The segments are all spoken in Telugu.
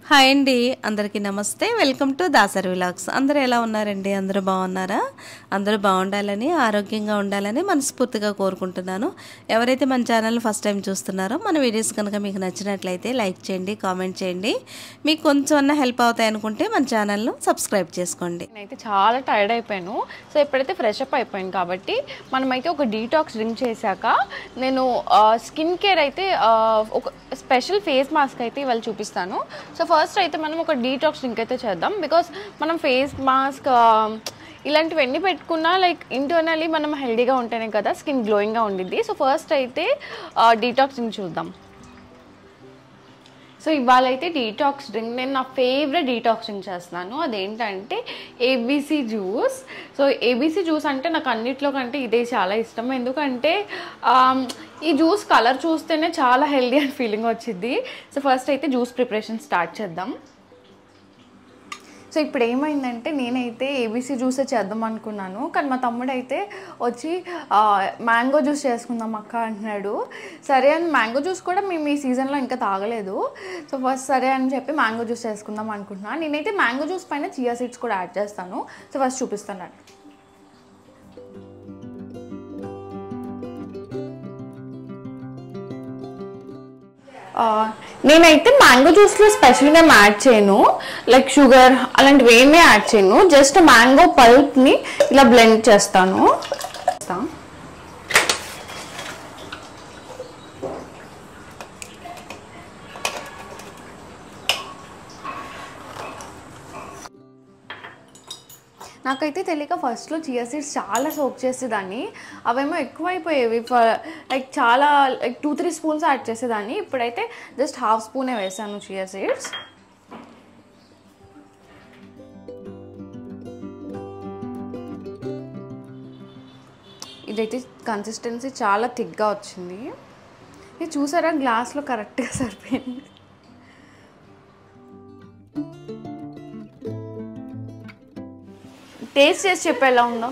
హాయ్ అండి అందరికీ నమస్తే వెల్కమ్ టు దాసరి విలాగ్స్ అందరూ ఎలా ఉన్నారండి అందరూ బాగున్నారా అందరూ బాగుండాలని ఆరోగ్యంగా ఉండాలని మనస్ఫూర్తిగా కోరుకుంటున్నాను ఎవరైతే మన ఛానల్ ఫస్ట్ టైం చూస్తున్నారో మన వీడియోస్ కనుక మీకు నచ్చినట్లయితే లైక్ చేయండి కామెంట్ చేయండి మీకు కొంచెం అన్న హెల్ప్ అవుతాయి అనుకుంటే మన ఛానల్ను సబ్స్క్రైబ్ చేసుకోండి నేనైతే చాలా టైర్డ్ అయిపోయాను సో ఇప్పుడైతే ఫ్రెష్ అప్ అయిపోయాను కాబట్టి మనమైతే ఒక డీటాక్స్ డ్రింక్ చేశాక నేను స్కిన్ కేర్ అయితే ఆ, ఒక స్పెషల్ ఫేస్ మాస్క్ అయితే ఇవాళ చూపిస్తాను సో ఫస్ట్ అయితే మనం ఒక డీటాక్స్ డ్రింక్ అయితే చేద్దాం బికాస్ మనం ఫేస్ మాస్క్ ఇలాంటివన్నీ పెట్టుకున్నా లైక్ ఇంటర్నలీ మనం హెల్దీగా ఉంటేనే కదా స్కిన్ గ్లోయింగ్గా ఉండిద్ది సో ఫస్ట్ అయితే డీటాక్స్ డ్రింక్ చూద్దాం సో ఇవాళ అయితే డీటాక్స్ డ్రింక్ నేను నా ఫేవరెట్ డీటాక్స్ డ్రింక్ చేస్తున్నాను అదేంటంటే ABC juice so ABC juice అంటే నాకు అన్నిట్లో కంటే ఇదే చాలా ఇష్టం ఎందుకంటే ఆమ్, ఈ జ్యూస్ కలర్ చూస్తేనే చాలా హెల్దీ అని ఫీలింగ్ వచ్చింది సో ఫస్ట్ అయితే జ్యూస్ ప్రిపరేషన్ స్టార్ట్ చేద్దాం సో ఇప్పుడు ఏమైందంటే నేనైతే ఏబీసీ జ్యూసే చేద్దాం అనుకున్నాను కానీ మా తమ్ముడు అయితే వచ్చి మ్యాంగో జ్యూస్ చేసుకుందాం అక్క అంటున్నాడు సరే అని మ్యాంగో జ్యూస్ కూడా మేము ఈ సీజన్లో ఇంకా తాగలేదు సో ఫస్ట్ సరే అని చెప్పి మ్యాంగో జ్యూస్ చేసుకుందాం అనుకుంటున్నాను నేనైతే మ్యాంగో జ్యూస్ పైన చియా సీడ్స్ కూడా యాడ్ చేస్తాను సో ఫస్ట్ చూపిస్తాను ఆ, నేనైతే మ్యాంగో జ్యూస్లో స్పెషల్గా ఏం యాడ్ చేయను లైక్ షుగర్ అలాంటివి ఏమీ యాడ్ చేయను జస్ట్ మ్యాంగో పల్ప్ని ఇలా బ్లెండ్ చేస్తాను నాకైతే తెలియక ఫస్ట్లో చియా సీడ్స్ చాలా సోక్ చేసేదాన్ని అవేమో ఎక్కువైపోయేవి లైక్ చాలా like two three spoons add చేసేదాన్ని ఇప్పుడైతే జస్ట్ హాఫ్ స్పూనే వేసాను చియా సీడ్స్ ఇదైతే కన్సిస్టెన్సీ చాలా థిక్గా వచ్చింది ఇది చూసారా గ్లాస్లో కరెక్ట్గా సరిపోయింది టేస్ట్ చేసి చెప్పు ఎలా ఉందో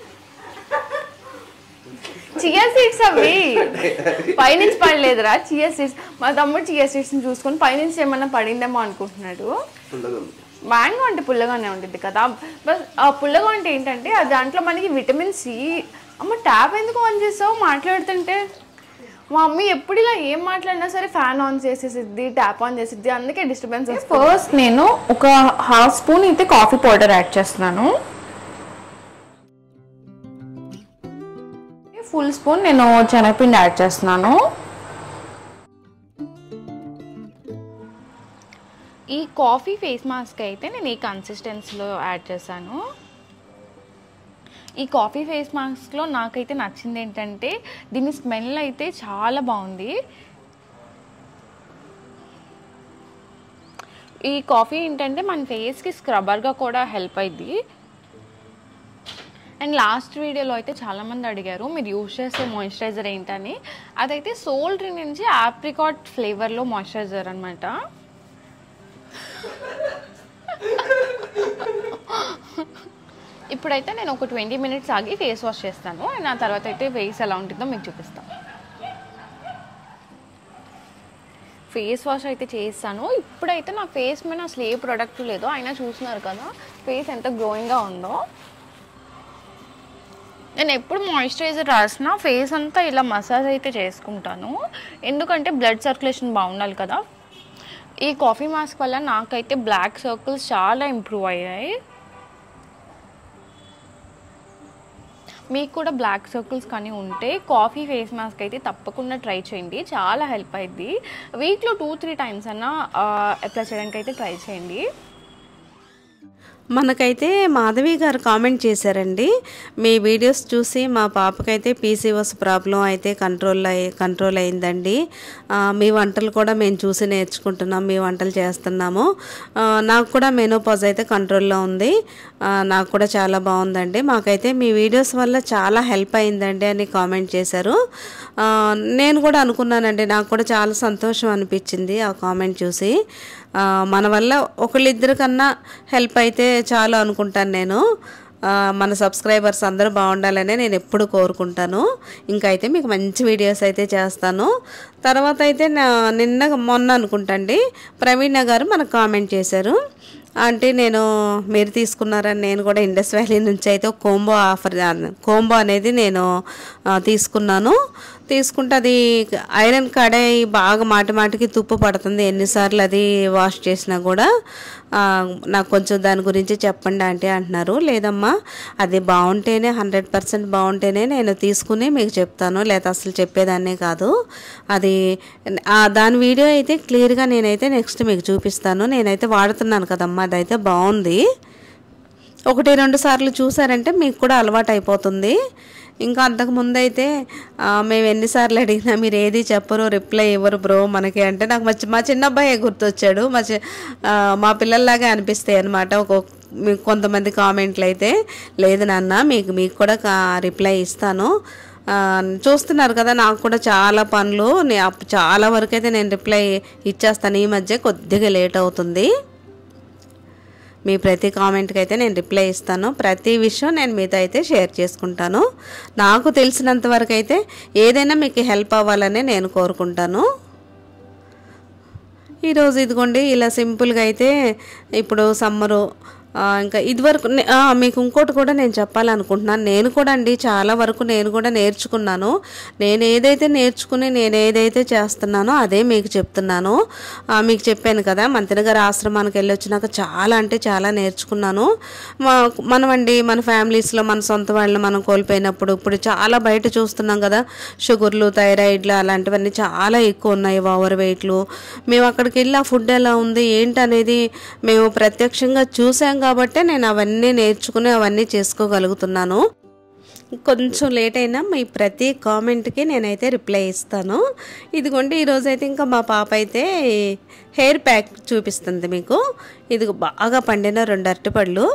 చియా సీడ్స్ అవి పైనుంచి పడలేదురా చియా సీడ్స్ మా తమ్ముడు చియా సీడ్స్ని చూసుకొని పైనుంచి ఏమన్నా పడిందేమో అనుకుంటున్నాడు మ్యాంగో అంటే పుల్లగానే ఉంటుంది కదా బస్ ఆ పుల్లగా అంటే ఏంటంటే ఆ దాంట్లో మనకి విటమిన్ సి అమ్మ ట్యాప్ ఎందుకు ఆన్ చేసావు మాట్లాడుతుంటే మా మమ్మీ ఎప్పుడు ఇలా ఏం మాట్లాడినా సరే ఫ్యాన్ ఆన్ చేసేసిద్ది ట్యాప్ ఆన్ చేసిద్ది అందుకే డిస్టర్బెన్స్ ఫస్ట్ నేను ఒక హాఫ్ స్పూన్ అయితే కాఫీ పౌడర్ యాడ్ చేస్తున్నాను ఫుల్ స్పూన్ నేను శనగపిండి యాడ్ చేస్తున్నాను ఈ కాఫీ ఫేస్ మాస్క్ అయితే నేను ఈ కన్సిస్టెన్సీలో యాడ్ చేశాను ఈ కాఫీ ఫేస్ మాస్క్లో నాకైతే నచ్చింది ఏంటంటే దీని స్మెల్ అయితే చాలా బాగుంది ఈ కాఫీ ఏంటంటే మన ఫేస్కి స్క్రబ్బర్గా కూడా హెల్ప్ అయింది అండ్ లాస్ట్ వీడియోలో అయితే చాలామంది అడిగారు మీరు యూజ్ చేసే మాయిశ్చరైజర్ ఏంటని అదైతే సోల్డ్రీ నుంచి ఆప్రికాట్ ఫ్లేవర్లో మాయిశ్చరైజర్ అనమాట ఇప్పుడైతే నేను ఒక ట్వంటీ మినిట్స్ ఆగి ఫేస్ వాష్ చేస్తాను అండ్ ఆ తర్వాత అయితే ఫేస్ ఎలా ఉంటుందో మీకు చూపిస్తాను ఫేస్ వాష్ అయితే చేస్తాను ఇప్పుడైతే నా ఫేస్ మీద అసలు ఏ ప్రోడక్ట్ లేదో అయినా చూస్తున్నారు కదా ఫేస్ ఎంత గ్లోయింగ్గా ఉందో నేను ఎప్పుడు మాయిశ్చరైజర్ రాసినా ఫేస్ అంతా ఇలా మసాజ్ అయితే చేసుకుంటాను ఎందుకంటే బ్లడ్ సర్క్యులేషన్ బాగుండాలి కదా ఈ కాఫీ మాస్క్ వల్ల నాకైతే బ్లాక్ సర్కిల్స్ చాలా ఇంప్రూవ్ అయ్యాయి మీకు కూడా బ్లాక్ సర్కిల్స్ కానీ ఉంటే కాఫీ ఫేస్ మాస్క్ అయితే తప్పకుండా ట్రై చేయండి చాలా హెల్ప్ అయింది వీక్లో టూ త్రీ టైమ్స్ అన్నా అప్లై చేయడానికి అయితే ట్రై చేయండి మనకైతే మాధవి గారు కామెంట్ చేశారండి మీ వీడియోస్ చూసి మా పాపకైతే పీసీఓస్ ప్రాబ్లం అయితే కంట్రోల్ అయ్యి కంట్రోల్ అయిందండి ఆ, మీ వంటలు కూడా మేము చూసి నేర్చుకుంటున్నాం మీ వంటలు చేస్తున్నాము ఆ, నాకు కూడా మెనోపాజ్ అయితే కంట్రోల్లో ఉంది ఆ, నాకు కూడా చాలా బాగుందండి మాకైతే మీ వీడియోస్ వల్ల చాలా హెల్ప్ అయిందండి అని కామెంట్ చేశారు ఆ, నేను కూడా అనుకున్నానండి నాకు కూడా చాలా సంతోషం అనిపించింది ఆ కామెంట్ చూసి ఆ, మన వల్ల ఒకళ్ళిద్దరి కన్నా హెల్ప్ అయితే చాలు అనుకుంటాను నేను ఆ, ఆ, మన సబ్స్క్రైబర్స్ అందరూ బాగుండాలనే నేను ఎప్పుడు కోరుకుంటాను ఇంకా అయితే మీకు మంచి వీడియోస్ అయితే చేస్తాను తర్వాత అయితే నా నిన్న మొన్న అనుకుంటండి ప్రవీణ గారు మనకు కామెంట్ చేశారు అంటే నేను మీరు తీసుకున్నారని నేను కూడా ఇండస్ వ్యాలీ నుంచి అయితే ఒక కోంబో ఆఫర్ కోంబో అనేది నేను ఆ, తీసుకున్నాను తీసుకుంటే అది ఐరన్ కడాయి బాగా మాటి మాటికి తుప్పు పడుతుంది ఎన్నిసార్లు అది వాష్ చేసినా కూడా ఆ, నాకు కొంచెం దాని గురించి చెప్పండి అంటే అంటున్నారు లేదమ్మా అది బాగుంటేనే హండ్రెడ్ పర్సెంట్ బాగుంటేనే నేను తీసుకుని మీకు చెప్తాను లేదా అసలు చెప్పేదాన్నే కాదు అది ఆ, దాని వీడియో అయితే క్లియర్గా నేనైతే నెక్స్ట్ మీకు చూపిస్తాను నేనైతే వాడుతున్నాను కదమ్మా అదైతే బాగుంది ఒకటి రెండు సార్లు చూసారంటే మీకు కూడా అలవాటు అయిపోతుంది ఇంకా అంతకు ముందు అయితే ఆ, మేము ఎన్నిసార్లు అడిగినా మీరు ఏది చెప్పరు రిప్లై ఇవ్వరు బ్రో మనకి అంటే నాకు మా చి- మా చిన్న అబ్బాయి గుర్తొచ్చాడు మా చి- ఆ, మా పిల్లల్లాగే అనిపిస్తాయి అనమాట ఒక మీకు కొంతమంది కామెంట్లు అయితే లేదు నాన్న మీకు మీకు కూడా రిప్లై ఇస్తాను ఆ, చూస్తున్నారు కదా నాకు కూడా చాలా పనులు నే- అప్- చాలా వరకు అయితే నేను రిప్లై ఇచ్చేస్తాను ఈ మధ్య కొద్దిగా లేట్ అవుతుంది మీ ప్రతి కామెంట్కి అయితే నేను రిప్లై ఇస్తాను ప్రతి విషయం నేను మీతో అయితే షేర్ చేసుకుంటాను నాకు తెలిసినంత వరకు అయితే ఏదైనా మీకు హెల్ప్ అవ్వాలని నేను కోరుకుంటాను ఈరోజు ఇదిగోండి ఇలా సింపుల్గా అయితే ఇప్పుడు సమ్మరు ఆ, ఇంకా ఇదివరకు నే- ఆ, మీకు ఇంకోటి కూడా నేను చెప్పాలనుకుంటున్నాను నేను కూడా అండి చాలా వరకు నేను కూడా నేర్చుకున్నాను నేను ఏదైతే నేర్చుకుని నేను ఏదైతే చేస్తున్నానో అదే మీకు చెప్తున్నాను ఆ, మీకు చెప్పాను కదా మంతిన గారి ఆశ్రమానికి వెళ్ళి వచ్చినాక చాలా అంటే చాలా నేర్చుకున్నాను మా మనమండి మన ఫ్యామిలీస్లో మన సొంత వాళ్ళని మనం కోల్పోయినప్పుడు ఇప్పుడు చాలా బయట చూస్తున్నాం కదా షుగర్లు థైరాయిడ్లు అలాంటివన్నీ చాలా ఎక్కువ ఉన్నాయి ఓవర్ వెయిట్లు మేము అక్కడికి వెళ్ళి ఆ ఫుడ్ ఎలా ఉంది ఏంటనేది మేము ప్రత్యక్షంగా చూసాం కాబట్టే నేను అవన్నీ నేర్చుకుని అవన్నీ చేసుకోగలుగుతున్నాను కొంచెం లేట్ అయినా మీ ప్రతి కామెంట్కి నేనైతే రిప్లై ఇస్తాను ఇదిగోండి ఈరోజు అయితే ఇంకా మా పాప అయితే హెయిర్ ప్యాక్ చూపిస్తుంది మీకు ఇది బాగా పండిన రెండు అరటిపళ్ళు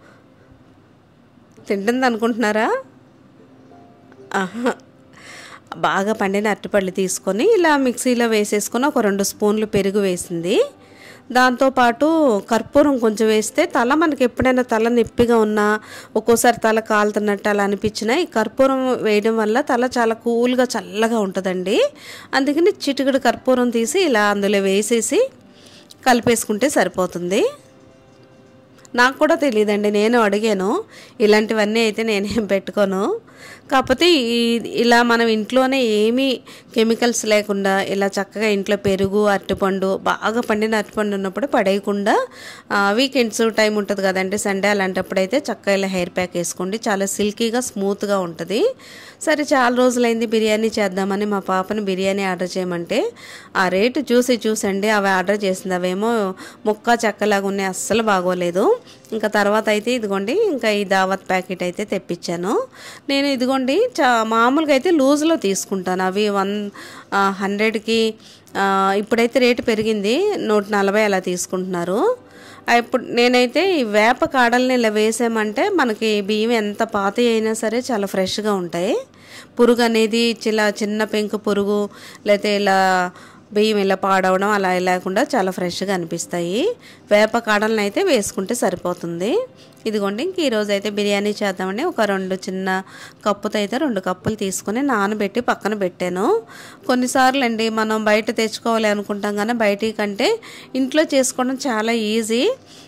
తింటుంది అనుకుంటున్నారా ఆహా. బాగా పండిన అరటిపళ్ళు తీసుకొని ఇలా మిక్సీలో వేసేసుకొని ఒక రెండు స్పూన్లు పెరుగు వేసింది దాంతోపాటు కర్పూరం కొంచెం వేస్తే తల మనకి ఎప్పుడైనా తల నొప్పిగా ఉన్నా ఒక్కోసారి తల కాలుతున్నట్టు అలా అనిపించినా ఈ కర్పూరం వేయడం వల్ల తల చాలా కూల్గా చల్లగా ఉంటుందండి అందుకని చిటికెడు కర్పూరం తీసి ఇలా అందులో వేసేసి కలిపేసుకుంటే సరిపోతుంది నాకు కూడా తెలియదండి నేను అడిగాను ఇలాంటివన్నీ అయితే నేనేం పెట్టుకోను కాకపోతే ఈ ఇలా మనం ఇంట్లోనే ఏమీ కెమికల్స్ లేకుండా ఇలా చక్కగా ఇంట్లో పెరుగు అరటిపండు బాగా పండిన అరటిపండు ఉన్నప్పుడు పడేయకుండా వీకెండ్స్ టైం ఉంటుంది కదండి సండే అలాంటప్పుడు అయితే చక్కగా ఇలా హెయిర్ ప్యాక్ వేసుకోండి చాలా సిల్కీగా స్మూత్గా ఉంటుంది సరే చాలా రోజులైంది బిర్యానీ చేద్దామని మా పాపని బిర్యానీ ఆర్డర్ చేయమంటే ఆ రేటు చూసి చూసండి అవి ఆర్డర్ చేసింది అవేమో ముక్క చెక్కలాగా ఉన్నాయి అస్సలు బాగోలేదు ఇంకా తర్వాత అయితే ఇదిగోండి ఇంకా ఈ దావత్ ప్యాకెట్ అయితే తెప్పించాను నేను ఇదిగోండి చా మామూలుగా అయితే లూజ్లో తీసుకుంటాను అవి వన్ హండ్రెడ్కి ఇప్పుడైతే రేటు పెరిగింది నూట నలభై అలా తీసుకుంటున్నారు ఆ, ఇప్పుడు నేనైతే ఈ వేప కాడల్ని ఇలా వేసామంటే మనకి బియ్యం ఎంత పాత అయినా సరే చాలా ఫ్రెష్గా ఉంటాయి పురుగు అనేది ఇలా చిన్న పెంకు పురుగు లేకపోతే ఇలా బియ్యం ఇలా పాడవడం అలా లేకుండా చాలా ఫ్రెష్గా అనిపిస్తాయి వేప కాడలను అయితే వేసుకుంటే సరిపోతుంది ఇదిగోండి ఇంక ఈరోజు అయితే బిర్యానీ చేద్దామని ఒక రెండు చిన్న కప్పుతో అయితే రెండు కప్పులు తీసుకుని నానబెట్టి పక్కన పెట్టాను కొన్నిసార్లు అండి మనం బయట తెచ్చుకోవాలి అనుకుంటాం కానీ బయట కంటే ఇంట్లో చేసుకోవడం చాలా ఈజీ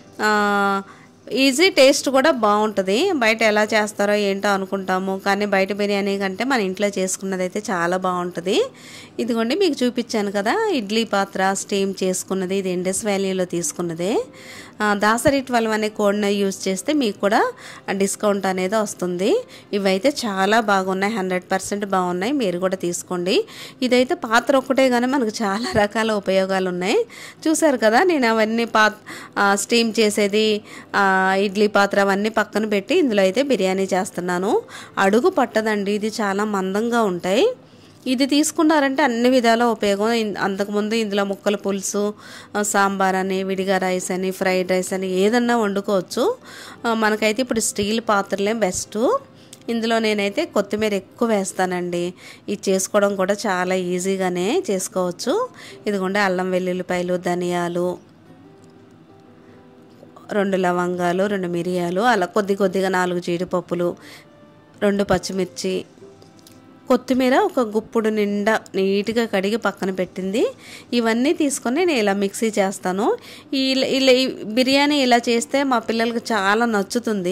ఈజీ టేస్ట్ కూడా బాగుంటుంది బయట ఎలా చేస్తారో ఏంటో అనుకుంటాము కానీ బయట బిర్యానీ కంటే మన ఇంట్లో చేసుకున్నది అయితే చాలా బాగుంటుంది ఇదిగోండి మీకు చూపించాను కదా ఇడ్లీ పాత్ర స్టీమ్ చేసుకున్నది ఇది ఇండస్ వ్యాలీలో తీసుకున్నదే ఆ, దాసరి ట్వెల్వ్ అనే కోడ్ని యూజ్ చేస్తే మీకు కూడా డిస్కౌంట్ అనేది వస్తుంది ఇవైతే చాలా బాగున్నాయి హండ్రెడ్ పర్సెంట్ బాగున్నాయి మీరు కూడా తీసుకోండి ఇదైతే పాత్ర ఒక్కటే కానీ మనకు చాలా రకాల ఉపయోగాలు ఉన్నాయి చూసారు కదా నేను అవన్నీ పా ఆ, స్టీమ్ చేసేది ఆ, ఇడ్లీ పాత్ర అవన్నీ పక్కన పెట్టి ఇందులో అయితే బిర్యానీ చేస్తున్నాను అడుగు పట్టదండి ఇది చాలా మందంగా ఉంటాయి ఇది తీసుకున్నారంటే అన్ని విధాల ఉపయోగం ఇన్- అంతకుముందు ఇందులో ముక్కల పులుసు ఆ, సాంబార్ అని విడిగా రైస్ అని ఫ్రైడ్ రైస్ అని ఏదన్నా వండుకోవచ్చు ఆ, మనకైతే ఇప్పుడు స్టీల్ పాత్రలే బెస్ట్ ఇందులో నేనైతే కొత్తిమీర ఎక్కువ వేస్తానండి ఇది చేసుకోవడం కూడా చాలా ఈజీగానే చేసుకోవచ్చు ఇదిగోండి అల్లం వెల్లుల్లిపాయలు ధనియాలు రెండు లవంగాలు రెండు మిరియాలు అలా కొద్ది కొద్దిగా నాలుగు జీడిపప్పులు రెండు పచ్చిమిర్చి కొత్తిమీర ఒక గుప్పుడు నిండా నీట్గా కడిగి పక్కన పెట్టింది ఇవన్నీ తీసుకొని నేను ఇలా మిక్సీ చేస్తాను ఈ ఇలా ఈ బిర్యానీ ఇలా చేస్తే మా పిల్లలకు చాలా నచ్చుతుంది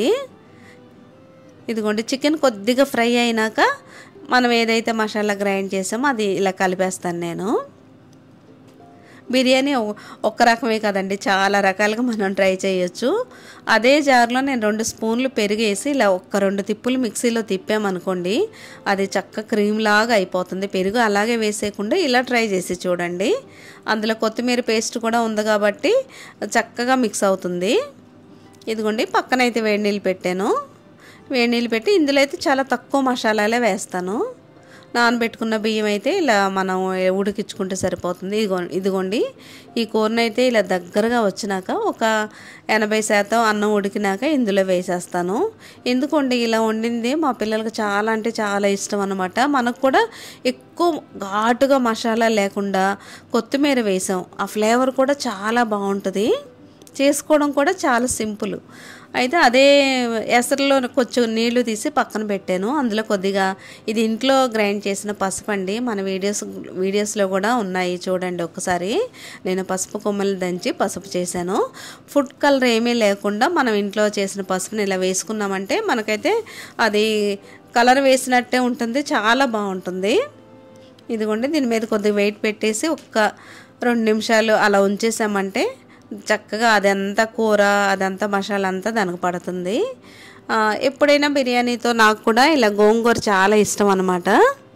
ఇదిగోండి చికెన్ కొద్దిగా ఫ్రై అయినాక మనం ఏదైతే మసాలా గ్రైండ్ చేసామో అది ఇలా కలిపేస్తాను నేను బిర్యానీ ఒ- ఒక్క రకమే కదండి చాలా రకాలుగా మనం ట్రై చేయొచ్చు అదే జార్లో నేను రెండు స్పూన్లు పెరిగేసి ఇలా ఒక్క రెండు తిప్పులు మిక్సీలో తిప్పామనుకోండి అది చక్క క్రీమ్ లాగా అయిపోతుంది పెరుగు అలాగే వేసేయకుండా ఇలా ట్రై చేసి చూడండి అందులో కొత్తిమీర పేస్ట్ కూడా ఉంది కాబట్టి చక్కగా మిక్స్ అవుతుంది ఇదిగోండి పక్కనైతే వేడి నీళ్ళు పెట్టాను వేడి నీళ్ళు పెట్టి ఇందులో అయితే చాలా తక్కువ మసాలాలే వేస్తాను నానబెట్టుకున్న బియ్యం అయితే ఇలా మనం ఉడికించుకుంటే సరిపోతుంది ఇదిగో ఇదిగోండి ఈ కూరను అయితే ఇలా దగ్గరగా వచ్చినాక ఒక ఎనభై శాతం అన్నం ఉడికినాక ఇందులో వేసేస్తాను ఎందుకండి ఇలా వండింది మా పిల్లలకు చాలా అంటే చాలా ఇష్టం అనమాట మనకు కూడా ఎక్కువ ఘాటుగా మసాలా లేకుండా కొత్తిమీర వేసాం ఆ ఫ్లేవర్ కూడా చాలా బాగుంటుంది చేసుకోవడం కూడా చాలా సింపుల్ అయితే అదే ఎసరులో కొంచెం నీళ్లు తీసి పక్కన పెట్టాను అందులో కొద్దిగా ఇది ఇంట్లో గ్రైండ్ చేసిన పసుపు అండి మన వీడియోస్ వీడియోస్లో కూడా ఉన్నాయి చూడండి ఒకసారి నేను పసుపు కొమ్మలు దంచి పసుపు చేశాను ఫుడ్ కలర్ ఏమీ లేకుండా మనం ఇంట్లో చేసిన పసుపుని ఇలా వేసుకున్నామంటే మనకైతే అది కలర్ వేసినట్టే ఉంటుంది చాలా బాగుంటుంది ఇదిగోండి దీని మీద కొద్దిగా వెయిట్ పెట్టేసి ఒక్క రెండు నిమిషాలు అలా ఉంచేసామంటే చక్కగా అదంతా కూర అదంతా మసాలా అంతా దానికి పడుతుంది ఆ, ఎప్పుడైనా బిర్యానీతో నాకు కూడా ఇలా గోంగూర చాలా ఇష్టం అనమాట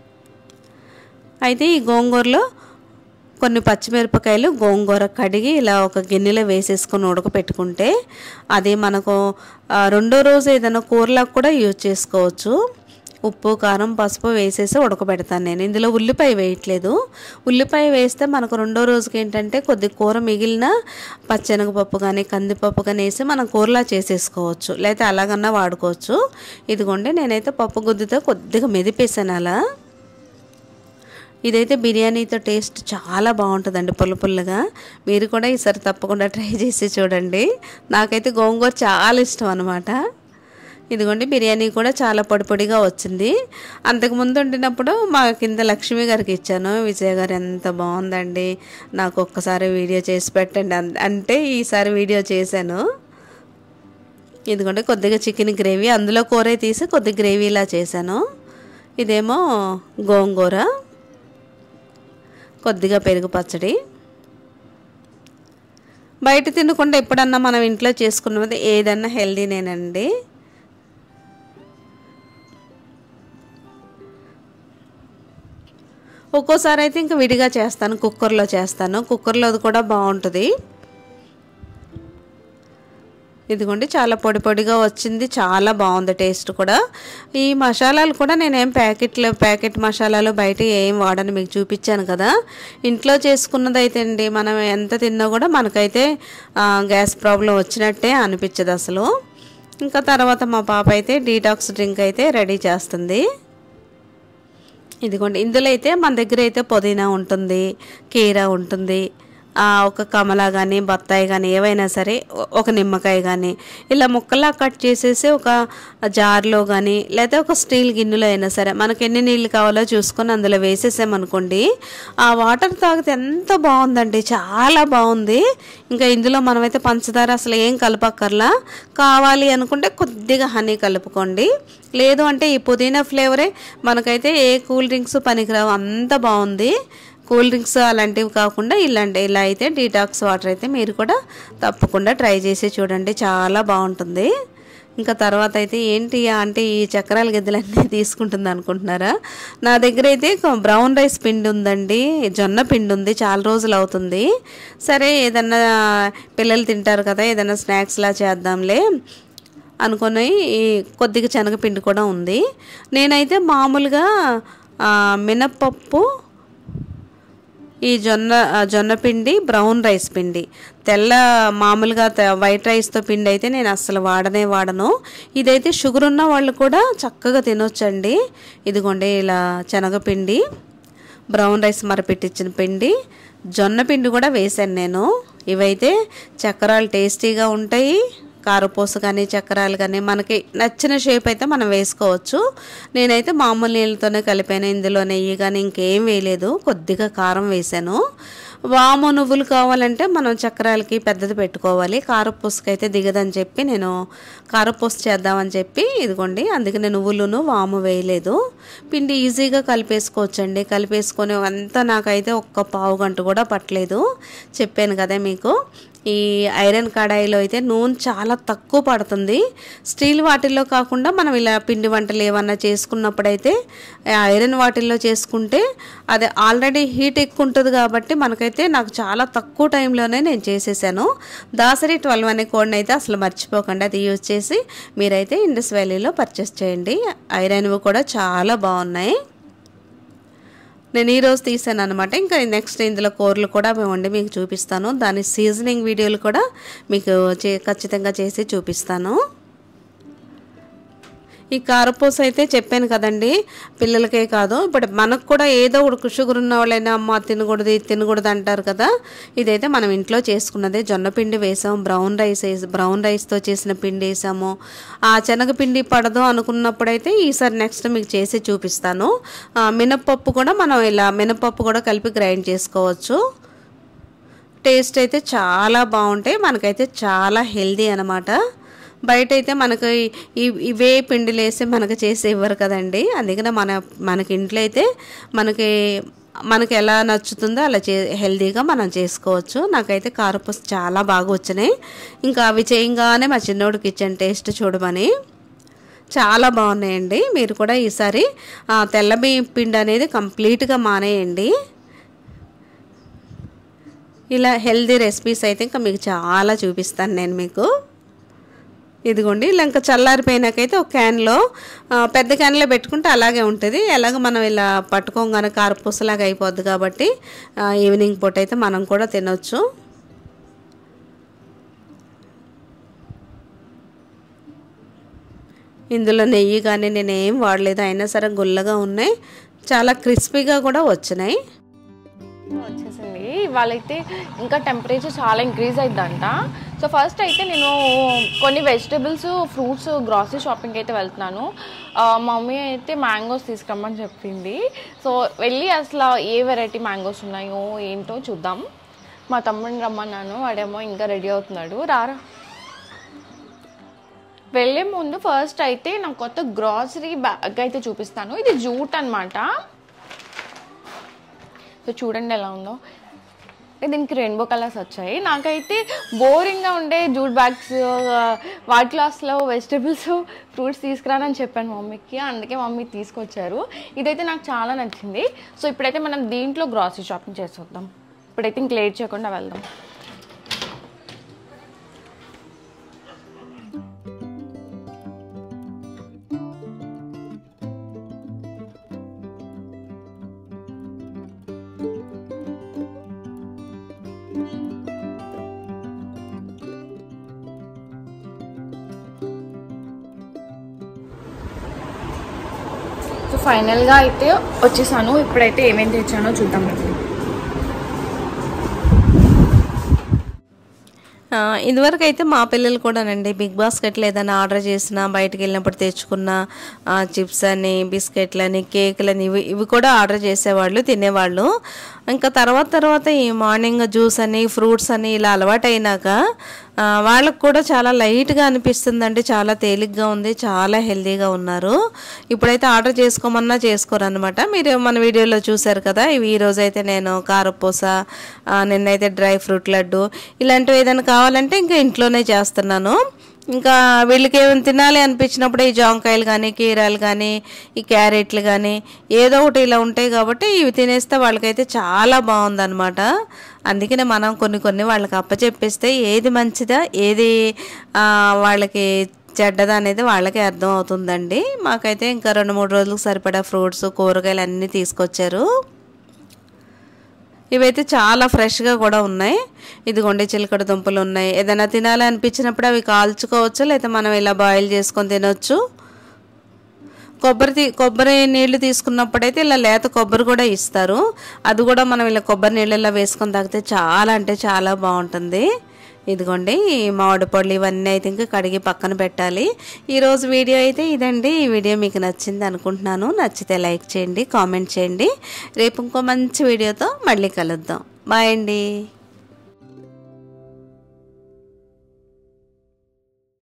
అయితే ఈ గోంగూరలో కొన్ని పచ్చిమిరపకాయలు గోంగూర కడిగి ఇలా ఒక గిన్నెలో వేసేసుకొని ఉడకపెట్టుకుంటే అది మనకు ఆ, రెండో రోజు ఏదైనా కూరలకు కూడా యూజ్ చేసుకోవచ్చు ఉప్పు కారం పసుపు వేసేసి ఉడకబెడతాను నేను ఇందులో ఉల్లిపాయ వేయట్లేదు ఉల్లిపాయ వేస్తే మనకు రెండో రోజుకి ఏంటంటే కొద్ది కూర మిగిలిన పచ్చెనగపప్పు కానీ కందిపప్పు కానీ వేసి మనం కూరలా చేసేసుకోవచ్చు లేకపోతే అలాగన్నా వాడుకోవచ్చు ఇదిగోండి నేనైతే పప్పు గుద్దితో కొద్దిగా మెదిపేసాను అలా ఇదైతే బిర్యానీతో టేస్ట్ చాలా బాగుంటుందండి పుల్ల పుల్లగా మీరు కూడా ఈసారి తప్పకుండా ట్రై చేసి చూడండి నాకైతే గోంగూర చాలా ఇష్టం అనమాట ఇదిగోండి బిర్యానీ కూడా చాలా పొడి పొడిగా వచ్చింది అంతకుముందు వండినప్పుడు మా కింద లక్ష్మి గారికి ఇచ్చాను విజయ గారు ఎంత బాగుందండి నాకు ఒక్కసారి వీడియో చేసి పెట్టండి అన్- అంటే ఈసారి వీడియో చేశాను ఇదిగోండి కొద్దిగా చికెన్ గ్రేవీ అందులో కూర తీసి కొద్ది గ్రేవీలా చేశాను ఇదేమో గోంగూర కొద్దిగా పెరుగు పచ్చడి బయట తినకుండా ఎప్పుడన్నా మనం ఇంట్లో చేసుకున్నది ఏదన్నా హెల్దీనేనండి ఒక్కోసారి అయితే ఇంకా విడిగా చేస్తాను కుక్కర్లో చేస్తాను కుక్కర్లో అది కూడా బాగుంటుంది ఇదిగోండి చాలా పొడి పొడిగా వచ్చింది చాలా బాగుంది టేస్ట్ కూడా ఈ మసాలాలు కూడా నేనేం ప్యాకెట్లు ప్యాకెట్ మసాలాలు బయట ఏం వాడని మీకు చూపించాను కదా ఇంట్లో చేసుకున్నది అయితే అండి మనం ఎంత తిన్నా కూడా మనకైతే ఆ, గ్యాస్ ప్రాబ్లం వచ్చినట్టే అనిపించదు అసలు ఇంకా తర్వాత మా పాప అయితే డీటాక్స్ డ్రింక్ అయితే రెడీ చేస్తుంది ఇదిగోండి ఇందులో అయితే మన దగ్గర అయితే పుదీనా ఉంటుంది కీరా ఉంటుంది ఆ, ఒక కమల కానీ బత్తాయి కానీ ఏవైనా సరే ఒ- ఒక నిమ్మకాయ కానీ ఇలా ముక్కలా కట్ చేసేసి ఒక జార్లో కానీ లేదా ఒక స్టీల్ గిన్నెలో అయినా సరే మనకి ఎన్ని నీళ్ళు కావాలో చూసుకొని అందులో వేసేసామనుకోండి ఆ వాటర్ తాగితే ఎంత బాగుందండి చాలా బాగుంది ఇంకా ఇందులో మనమైతే పంచదార అసలు ఏం కలపక్కర్లా కావాలి అనుకుంటే కొద్దిగా హనీ కలుపుకోండి లేదు అంటే ఈ పుదీనా ఫ్లేవరే మనకైతే ఏ కూల్ డ్రింక్స్ పనికిరావు అంత బాగుంది కూల్ డ్రింక్స్ అలాంటివి కాకుండా ఇలాంటి ఇలా అయితే డీటాక్స్ వాటర్ అయితే మీరు కూడా తప్పకుండా ట్రై చేసి చూడండి చాలా బాగుంటుంది ఇంకా తర్వాత అయితే ఏంటి అంటే ఈ చక్రాల గిద్దలన్నీ తీసుకుంటుంది అనుకుంటున్నారా నా దగ్గర అయితే కొ- బ్రౌన్ రైస్ పిండి ఉందండి జొన్న పిండి ఉంది చాలా రోజులు అవుతుంది సరే ఏదన్నా పిల్లలు తింటారు కదా ఏదైనా స్నాక్స్లా చేద్దాంలే అనుకుని ఈ కొద్దిగా శనగపిండి కూడా ఉంది నేనైతే మామూలుగా ఆ, మినప్పప్పు ఈ జొన్న ఆ, జొన్న పిండి బ్రౌన్ రైస్ పిండి తెల్ల మామూలుగా తె- వైట్ రైస్తో పిండి అయితే నేను అస్సలు వాడనే వాడను ఇదైతే షుగర్ ఉన్న వాళ్ళు కూడా చక్కగా తినొచ్చండి ఇదిగోండి ఇలా శనగపిండి బ్రౌన్ రైస్ మరపెట్టించిన పిండి జొన్న పిండి కూడా వేసాను నేను ఇవైతే చక్రాలు టేస్టీగా ఉంటాయి కారపూస కానీ చక్రాలు కానీ మనకి నచ్చిన షేప్ అయితే మనం వేసుకోవచ్చు నేనైతే మామూలు నీళ్ళతోనే కలిపాను ఇందులో నెయ్యి కానీ ఇంకేం వేయలేదు కొద్దిగా కారం వేసాను వాము నువ్వులు కావాలంటే మనం చక్రాలకి పెద్దది పెట్టుకోవాలి కారపూసకి అయితే దిగదని చెప్పి నేను కారపూస చేద్దామని చెప్పి ఇదిగోండి అందుకనే నువ్వులును వాము వేయలేదు పిండి ఈజీగా కలిపేసుకోవచ్చండి కలిపేసుకొని అంతా నాకైతే ఒక్క పావు గంట కూడా పట్టలేదు చెప్పాను కదా మీకు ఈ ఐరన్ కడాయిలో అయితే నూనె చాలా తక్కువ పడుతుంది స్టీల్ వాటిల్లో కాకుండా మనం ఇలా పిండి వంటలు ఏమన్నా చేసుకున్నప్పుడైతే ఆ ఐరన్ వాటిల్లో చేసుకుంటే అది ఆల్రెడీ హీట్ ఎక్కువ ఉంటుంది కాబట్టి మనకైతే నాకు చాలా తక్కువ టైంలోనే నేను చేసేసాను దాసరి ట్వెల్వ్ అనే కోడ్ని అయితే అసలు మర్చిపోకండి అది యూజ్ చేసి మీరైతే ఇండస్ వ్యాలీలో పర్చేస్ చేయండి ఐరన్వి కూడా చాలా బాగున్నాయి నేను ఈరోజు తీసాను అనమాట ఇంకా నెక్స్ట్ ఇందులో కూరలు కూడా మేము వండి మీకు చూపిస్తాను దాని సీజనింగ్ వీడియోలు కూడా మీకు చే ఖచ్చితంగా చేసి చూపిస్తాను ఈ కారపూస అయితే చెప్పాను కదండి పిల్లలకే కాదు ఇప్పుడు మనకు కూడా ఏదో ఒకటి షుగర్ ఉన్న వాళ్ళైనా అమ్మ తినకూడదు ఇది తినకూడదు అంటారు కదా ఇదైతే మనం ఇంట్లో చేసుకున్నదే జొన్న పిండి వేసాం బ్రౌన్ రైస్ వేసి బ్రౌన్ రైస్తో చేసిన పిండి వేసాము ఆ శనగపిండి పడదు అనుకున్నప్పుడైతే ఈసారి నెక్స్ట్ మీకు చేసి చూపిస్తాను ఆ, మినప్పప్పు కూడా మనం ఇలా మినప్పప్పు కూడా కలిపి గ్రైండ్ చేసుకోవచ్చు టేస్ట్ అయితే చాలా బాగుంటాయి మనకైతే చాలా హెల్దీ అనమాట బయట అయితే మనకు ఈ- ఇవే పిండిలు వేసి మనకు చేసి ఇవ్వరు కదండి అందుకనే మన మనకి ఇంట్లో అయితే మనకి మనకి ఎలా నచ్చుతుందో అలా చే హెల్దీగా మనం చేసుకోవచ్చు నాకైతే కారపూస చాలా బాగా వచ్చినాయి ఇంకా అవి చేయంగానే మా చిన్నోడికి ఇచ్చాను టేస్ట్ చూడమని చాలా బాగున్నాయండి మీరు కూడా ఈసారి ఆ, తెల్ల బియ్యం పిండి అనేది కంప్లీట్గా మానేయండి ఇలా హెల్దీ రెసిపీస్ అయితే ఇంకా మీకు చాలా చూపిస్తాను నేను మీకు ఇదిగోండి ఇలా ఇంకా చల్లారిపోయినాకైతే ఒక క్యాన్లో ఆ, పెద్ద క్యాన్లో పెట్టుకుంటే అలాగే ఉంటుంది ఎలాగ మనం ఇలా పట్టుకోగానే కారపూసలాగా అయిపోద్ది కాబట్టి ఆ, ఈవినింగ్ పూట అయితే మనం కూడా తినొచ్చు ఇందులో నెయ్యి కానీ నేను ఏం వాడలేదు అయినా సరే గుల్లగా ఉన్నాయి చాలా క్రిస్పీగా కూడా వచ్చినాయి వచ్చేసింది ఇవాళైతే ఇంకా టెంపరేచర్ చాలా ఇంక్రీజ్ అయిద్దంట సో ఫస్ట్ అయితే నేను కొన్ని వెజిటేబుల్స్ ఫ్రూట్స్ గ్రాసరీ షాపింగ్ అయితే వెళ్తున్నాను ఆ, మా మమ్మీ అయితే మ్యాంగోస్ తీసుకురమ్మని చెప్పింది సో వెళ్ళి అసలు ఏ వెరైటీ మ్యాంగోస్ ఉన్నాయో ఏంటో చూద్దాం మా తమ్ముడిని రమ్మన్నాను వాడేమో ఇంకా రెడీ అవుతున్నాడు రారా వెళ్ళే ముందు ఫస్ట్ అయితే నాకు కొత్త గ్రాసరీ బ్యాగ్ అయితే చూపిస్తాను ఇది జూట్ అన్నమాట సో చూడండి ఎలా ఉందో అంటే దీనికి రెయిన్బో కలర్స్ వచ్చాయి నాకైతే బోరింగ్గా ఉండే జూట్ బ్యాగ్స్ వాటిలో అసలు వెజిటేబుల్స్ ఫ్రూట్స్ తీసుకురానని చెప్పాను మమ్మీకి అందుకే మమ్మీ తీసుకొచ్చారు ఇదైతే నాకు చాలా నచ్చింది సో ఇప్పుడైతే మనం దీంట్లో గ్రాసరీ షాపింగ్ చేసేద్దాం ఇప్పుడైతే ఇంక లేట్ చేయకుండా వెళ్దాం సో ఫైనల్గా అయితే వచ్చేసాను ఇప్పుడైతే ఏమేమి తెచ్చానో చూద్దాం రండి. ఆ, ఇదివరకు అయితే మా పిల్లలు కూడానండి బిగ్ బాస్కెట్లు ఏదైనా ఆర్డర్ చేసినా బయటికి వెళ్ళినప్పుడు తెచ్చుకున్న ఆ, చిప్స్ అని బిస్కెట్లని కేకులని ఇవి ఇవి కూడా ఆర్డర్ చేసేవాళ్ళు తినేవాళ్ళు ఇంకా తర్వాత తర్వాత ఈ మార్నింగ్ జ్యూస్ అని ఫ్రూట్స్ అని ఇలా అలవాటైనాక ఆ, వాళ్ళకు కూడా చాలా లైట్గా అనిపిస్తుందండి చాలా తేలిగ్గా ఉంది చాలా హెల్తీగా ఉన్నారు ఇప్పుడైతే ఆర్డర్ చేసుకోమన్నా చేసుకోరు అనమాట మీరు మన వీడియోలో చూసారు కదా ఇవి ఈ రోజు అయితే నేను కారపూస ఆ, నిన్నైతే డ్రై ఫ్రూట్ లడ్డు ఇలాంటివి ఏదైనా కావాలంటే ఇంకా ఇంట్లోనే చేస్తున్నాను ఇంకా వీళ్ళకి ఏమైనా తినాలి అనిపించినప్పుడు ఈ జాంకాయలు కానీ కీరాలు కానీ ఈ క్యారెట్లు కానీ ఏదో ఒకటి ఇలా ఉంటాయి కాబట్టి ఇవి తినేస్తే వాళ్ళకైతే చాలా బాగుందన్నమాట అందుకనే మనం కొన్ని కొన్ని వాళ్ళకి అప్పచెప్పేస్తే ఏది మంచిదా ఏది ఆ, వాళ్ళకి చెడ్డదా అనేది వాళ్ళకే అర్థం అవుతుందండి మాకైతే ఇంకా రెండు మూడు రోజులకు సరిపడా ఫ్రూట్స్ కూరగాయలు అన్నీ తీసుకొచ్చారు ఇవైతే చాలా ఫ్రెష్గా కూడా ఉన్నాయి ఇదిగోండి చిలకడ దుంపలు ఉన్నాయి ఏదైనా తినాలి అనిపించినప్పుడు అవి కాల్చుకోవచ్చు లేదా మనం ఇలా బాయిల్ చేసుకొని తినొచ్చు కొబ్బరి తీ కొబ్బరి నీళ్లు తీసుకున్నప్పుడైతే ఇలా లేత కొబ్బరి కూడా ఇస్తారు అది కూడా మనం ఇలా కొబ్బరి నీళ్ళల్లో వేసుకొని తాగితే చాలా అంటే చాలా బాగుంటుంది ఇదిగోండి ఈ మామిడి పళ్ళు ఇవన్నీ అయితే ఇంకా కడిగి పక్కన పెట్టాలి ఈరోజు వీడియో అయితే ఇదండి ఈ వీడియో మీకు నచ్చింది అనుకుంటున్నాను నచ్చితే లైక్ చేయండి కామెంట్ చేయండి రేపు ఇంకో మంచి వీడియోతో మళ్ళీ కలుద్దాం బాయ్ అండి